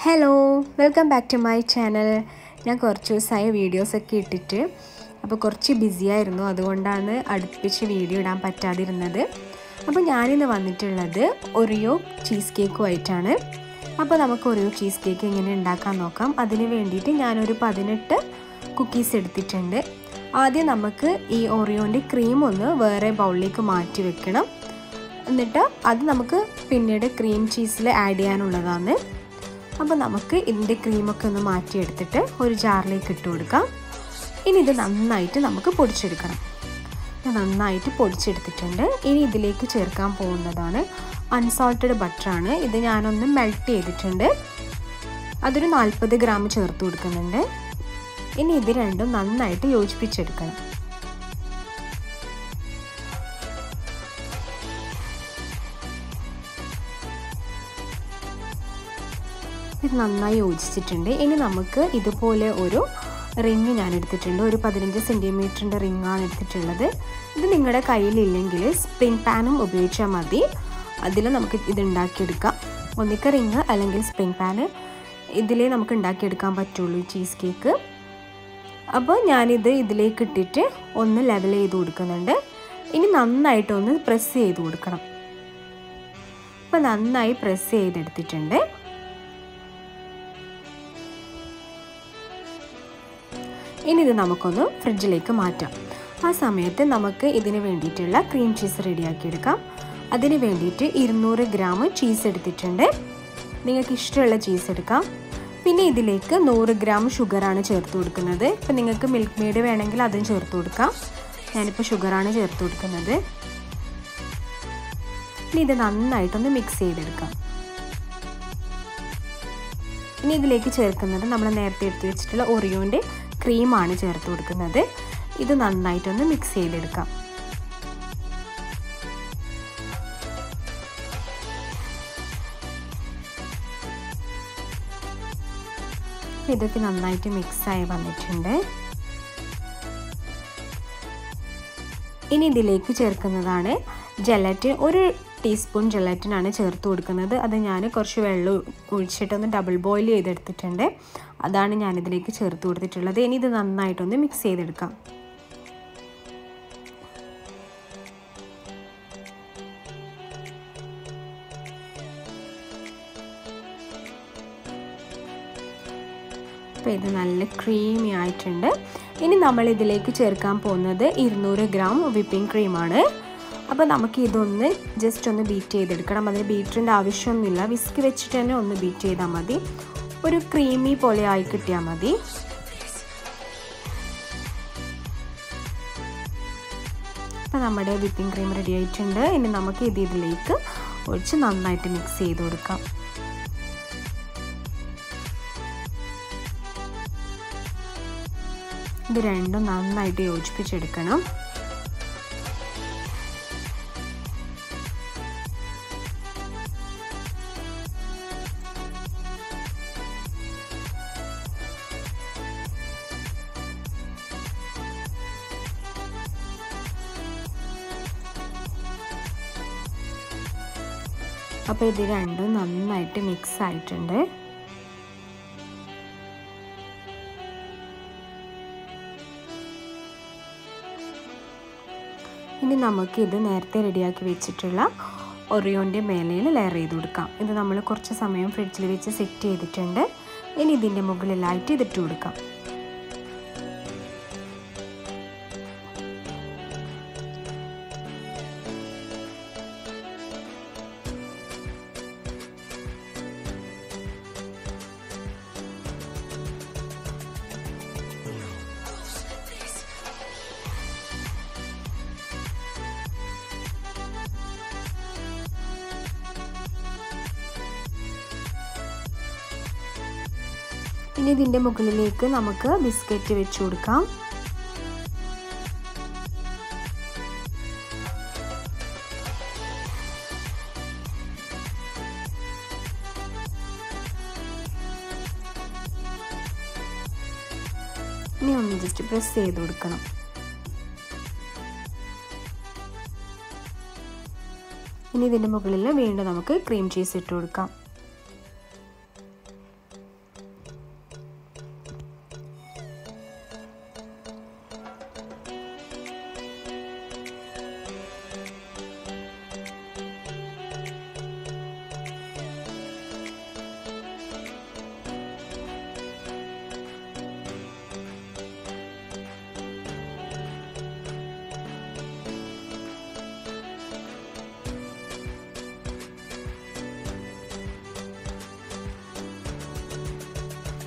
hello welcome back to my channel ഞാൻ കുറച്ച് ദിവസമായി വീഡിയോസൊക്കെ ഇട്ടിട്ട് അപ്പോൾ കുറച്ച് ബിസിയായിരുന്നു അതുകൊണ്ടാണ് അടുപ്പിച്ച് വീഡിയോ ഇടാൻ പറ്റാതിരുന്നത് അപ്പോൾ ഞാനിന്ന് വന്നിട്ടുള്ളത് ഒറിയോ ചീസ് കേക്കുമായിട്ടാണ് അപ്പോൾ നമുക്ക് ഒറിയോ ചീസ് കേക്ക് എങ്ങനെ ഉണ്ടാക്കാൻ നോക്കാം അതിന് വേണ്ടിയിട്ട് ഞാനൊരു പതിനെട്ട് കുക്കീസ് എടുത്തിട്ടുണ്ട് ആദ്യം നമുക്ക് ഈ ഒറിയോൻ്റെ ക്രീം ഒന്ന് വേറെ ബൗളിലേക്ക് മാറ്റി വെക്കണം എന്നിട്ട് അത് നമുക്ക് പിന്നീട് ക്രീം ചീസിൽ ആഡ് ചെയ്യാനുള്ളതാണ് അപ്പോൾ നമുക്ക് ഇതിൻ്റെ ക്രീമൊക്കെ ഒന്ന് മാറ്റിയെടുത്തിട്ട് ഒരു ജാറിലേക്ക് ഇട്ട് കൊടുക്കാം ഇനി ഇത് നന്നായിട്ട് നമുക്ക് പൊടിച്ചെടുക്കണം നന്നായിട്ട് പൊടിച്ചെടുത്തിട്ടുണ്ട് ഇനി ഇതിലേക്ക് ചേർക്കാൻ പോകുന്നതാണ് അൺസോൾട്ടഡ് ബട്ടറാണ് ഇത് ഞാനൊന്ന് മെൽറ്റ് ചെയ്തിട്ടുണ്ട് അതൊരു നാൽപ്പത് ഗ്രാം ചേർത്ത് കൊടുക്കുന്നുണ്ട് ഇനി ഇത് രണ്ടും നന്നായിട്ട് യോജിപ്പിച്ചെടുക്കണം ഇത് നന്നായി യോജിച്ചിട്ടുണ്ട് ഇനി നമുക്ക് ഇതുപോലെ ഒരു റിങ് ഞാൻ എടുത്തിട്ടുണ്ട് ഒരു പതിനഞ്ച് സെൻറ്റിമീറ്ററിൻ്റെ റിങ്ങാണ് എടുത്തിട്ടുള്ളത് ഇത് നിങ്ങളുടെ കയ്യിലില്ലെങ്കിൽ സ്പ്രിങ് പാനും ഉപയോഗിച്ചാൽ മതി അതിൽ നമുക്ക് ഇത് ഉണ്ടാക്കിയെടുക്കാം ഒന്നിക്ക റിങ് അല്ലെങ്കിൽ സ്പ്രിങ് പാന് ഇതിലേ നമുക്ക് ഉണ്ടാക്കിയെടുക്കാൻ പറ്റുള്ളൂ ചീസ് കേക്ക് അപ്പോൾ ഞാനിത് ഇതിലേക്ക് ഇട്ടിട്ട് ഒന്ന് ലെവൽ ചെയ്ത് കൊടുക്കുന്നുണ്ട് ഇനി നന്നായിട്ടൊന്ന് പ്രസ് ചെയ്ത് കൊടുക്കണം അപ്പോൾ നന്നായി പ്രസ് ചെയ്തെടുത്തിട്ടുണ്ട് ഇനി ഇത് നമുക്കൊന്ന് ഫ്രിഡ്ജിലേക്ക് മാറ്റാം ആ സമയത്ത് നമുക്ക് ഇതിന് വേണ്ടിയിട്ടുള്ള ക്രീം ചീസ് റെഡിയാക്കി എടുക്കാം അതിന് വേണ്ടിയിട്ട് ഇരുന്നൂറ് ഗ്രാം ചീസ് എടുത്തിട്ടുണ്ട് നിങ്ങൾക്ക് ഇഷ്ടമുള്ള ചീസ് എടുക്കാം പിന്നെ ഇതിലേക്ക് നൂറ് ഗ്രാം ഷുഗറാണ് ചേർത്ത് കൊടുക്കുന്നത് ഇപ്പം നിങ്ങൾക്ക് മിൽക്ക് മെയ്ഡ് വേണമെങ്കിൽ അതും ചേർത്ത് കൊടുക്കാം ഞാനിപ്പോൾ ഷുഗറാണ് ചേർത്ത് കൊടുക്കുന്നത് ഇനി ഇത് നന്നായിട്ടൊന്ന് മിക്സ് ചെയ്തെടുക്കാം ഇനി ഇതിലേക്ക് ചേർക്കുന്നത് നമ്മൾ നേരത്തെ എടുത്ത് വെച്ചിട്ടുള്ള ഒറിയോൻ്റെ ക്രീമാണ് ചേർത്ത് കൊടുക്കുന്നത് ഇത് നന്നായിട്ടൊന്ന് മിക്സ് ചെയ്തെടുക്കാം ഇതൊക്കെ നന്നായിട്ട് മിക്സായി വന്നിട്ടുണ്ട് ഇനി ഇതിലേക്ക് ചേർക്കുന്നതാണ് ജലറ്റിൻ ഒരു ടീസ്പൂൺ ജലറ്റിനാണ് ചേർത്ത് കൊടുക്കുന്നത് അത് ഞാൻ കുറച്ച് വെള്ളം ഒഴിച്ചിട്ടൊന്ന് ഡബിൾ ബോയിൽ ചെയ്തെടുത്തിട്ടുണ്ട് അതാണ് ഞാനിതിലേക്ക് ചേർത്ത് കൊടുത്തിട്ടുള്ളത് ഇനി ഇത് നന്നായിട്ടൊന്ന് മിക്സ് ചെയ്തെടുക്കാം അപ്പോൾ ഇത് നല്ല ക്രീമി ആയിട്ടുണ്ട് ഇനി നമ്മൾ ഇതിലേക്ക് ചേർക്കാൻ പോകുന്നത് ഇരുന്നൂറ് ഗ്രാം വിപ്പിംഗ് ക്രീമാണ് അപ്പോൾ നമുക്ക് ഇതൊന്ന് ജസ്റ്റ് ഒന്ന് ബീറ്റ് ചെയ്തെടുക്കണം അതിന് ബീറ്ററിൻ്റെ ആവശ്യമൊന്നുമില്ല വിസ്ക് വെച്ചിട്ട് തന്നെ ഒന്ന് ബീറ്റ് ചെയ്താൽ മതി ഒരു ക്രീമി പോലെ ആയി കിട്ടിയാൽ മതി അപ്പോൾ നമ്മുടെ വിപ്പിംഗ് ക്രീം റെഡി ആയിട്ടുണ്ട് ഇനി നമുക്ക് ഇത് ഇതിലേക്ക് ഒഴിച്ച് നന്നായിട്ട് മിക്സ് ചെയ്ത് കൊടുക്കാം ഇത് രണ്ടും നന്നായിട്ട് യോജിപ്പിച്ചെടുക്കണം അപ്പോൾ ഇത് രണ്ടും നന്നായിട്ട് മിക്സ് ആയിട്ടുണ്ട് ഇനി നമുക്ക് ഇത് നേരത്തെ റെഡിയാക്കി വെച്ചിട്ടുള്ള ഒറിയോൻ്റെ മേലയിൽ ലെയർ ചെയ്ത് കൊടുക്കാം ഇത് നമ്മൾ കുറച്ച് സമയം ഫ്രിഡ്ജിൽ വെച്ച് സെറ്റ് ചെയ്തിട്ടുണ്ട് ഇനി ഇതിൻ്റെ മുകളിലായിട്ട് ഇതിട്ട് കൊടുക്കാം ഇനി ഇതിൻ്റെ മുകളിലേക്ക് നമുക്ക് ബിസ്ക്കറ്റ് വെച്ച് കൊടുക്കാം ഇനി ഒന്ന് ജസ്റ്റ് പ്രസ് ചെയ്ത് കൊടുക്കണം ഇനി ഇതിൻ്റെ മുകളിൽ വീണ്ടും നമുക്ക് ക്രീം ചീസ് ഇട്ട് കൊടുക്കാം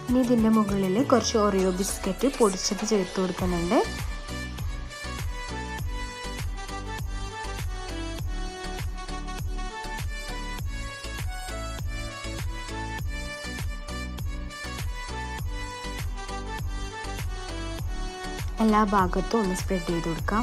ഇനി ഇതിൻ്റെ മുകളിൽ കുറച്ച് ഒറിയോ ബിസ്ക്കറ്റ് പൊടിച്ചത് ചേർത്ത് കൊടുക്കുന്നുണ്ട് എല്ലാ ഭാഗത്തും ഒന്ന് സ്പ്രെഡ് ചെയ്ത് കൊടുക്കാം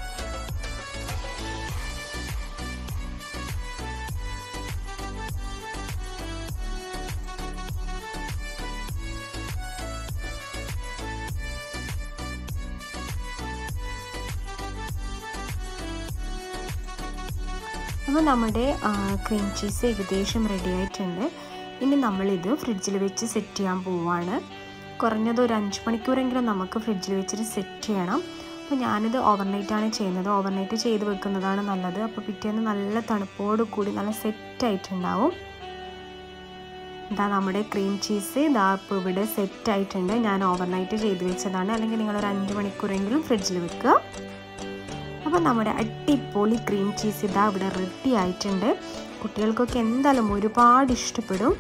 അപ്പോൾ നമ്മുടെ ക്രീം ചീസ് ഏകദേശം റെഡി ആയിട്ടുണ്ട് ഇനി നമ്മളിത് ഫ്രിഡ്ജിൽ വെച്ച് സെറ്റ് ചെയ്യാൻ പോവാണ് കുറഞ്ഞത് ഒരു അഞ്ച് മണിക്കൂറെങ്കിലും നമുക്ക് ഫ്രിഡ്ജിൽ വെച്ചിട്ട് സെറ്റ് ചെയ്യണം അപ്പോൾ ഞാനിത് ഓവർനൈറ്റാണ് ചെയ്യുന്നത് ഓവർനൈറ്റ് ചെയ്ത് വെക്കുന്നതാണ് നല്ലത് അപ്പോൾ പിറ്റേന്ന് നല്ല തണുപ്പോട് കൂടി നല്ല സെറ്റ് ആയിട്ടുണ്ടാവും ഇതാ നമ്മുടെ ക്രീം ചീസ് ഇതാ ഇപ്പോൾ ഇവിടെ സെറ്റ് ആയിട്ടുണ്ട് ഞാൻ ഓവർനൈറ്റ് ചെയ്ത് വെച്ചതാണ് അല്ലെങ്കിൽ നിങ്ങളൊരു അഞ്ച് മണിക്കൂറെങ്കിലും ഫ്രിഡ്ജിൽ വെക്കുക അപ്പോൾ നമ്മുടെ അടിപൊളി ക്രീം ചീസ് ഇതാ ഇവിടെ റെഡി ആയിട്ടുണ്ട് കുട്ടികൾക്കൊക്കെ എന്തായാലും ഒരുപാട് ഇഷ്ടപ്പെടും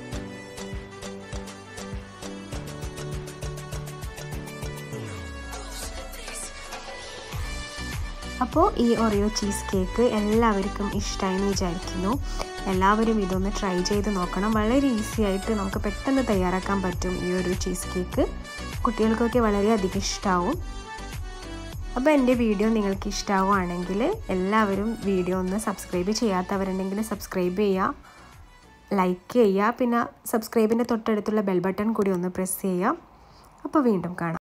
അപ്പോൾ ഈ ഒറിയോ ചീസ് കേക്ക് എല്ലാവർക്കും ഇഷ്ടമായെന്ന് വിചാരിക്കുന്നു എല്ലാവരും ഇതൊന്ന് ട്രൈ ചെയ്ത് നോക്കണം വളരെ ഈസി ആയിട്ട് നമുക്ക് പെട്ടെന്ന് തയ്യാറാക്കാൻ പറ്റും ഈ ഒരു ചീസ് കേക്ക് കുട്ടികൾക്കൊക്കെ വളരെയധികം ഇഷ്ടമാവും അപ്പോൾ എൻ്റെ വീഡിയോ നിങ്ങൾക്ക് ഇഷ്ടമാവുകയാണെങ്കിൽ എല്ലാവരും വീഡിയോ ഒന്ന് സബ്സ്ക്രൈബ് ചെയ്യാത്തവരുണ്ടെങ്കിൽ സബ്സ്ക്രൈബ് ചെയ്യുക ലൈക്ക് ചെയ്യുക പിന്നെ സബ്സ്ക്രൈബിൻ്റെ തൊട്ടടുത്തുള്ള ബെൽ ബട്ടൺ കൂടി ഒന്ന് പ്രസ് ചെയ്യുക അപ്പോൾ വീണ്ടും കാണാം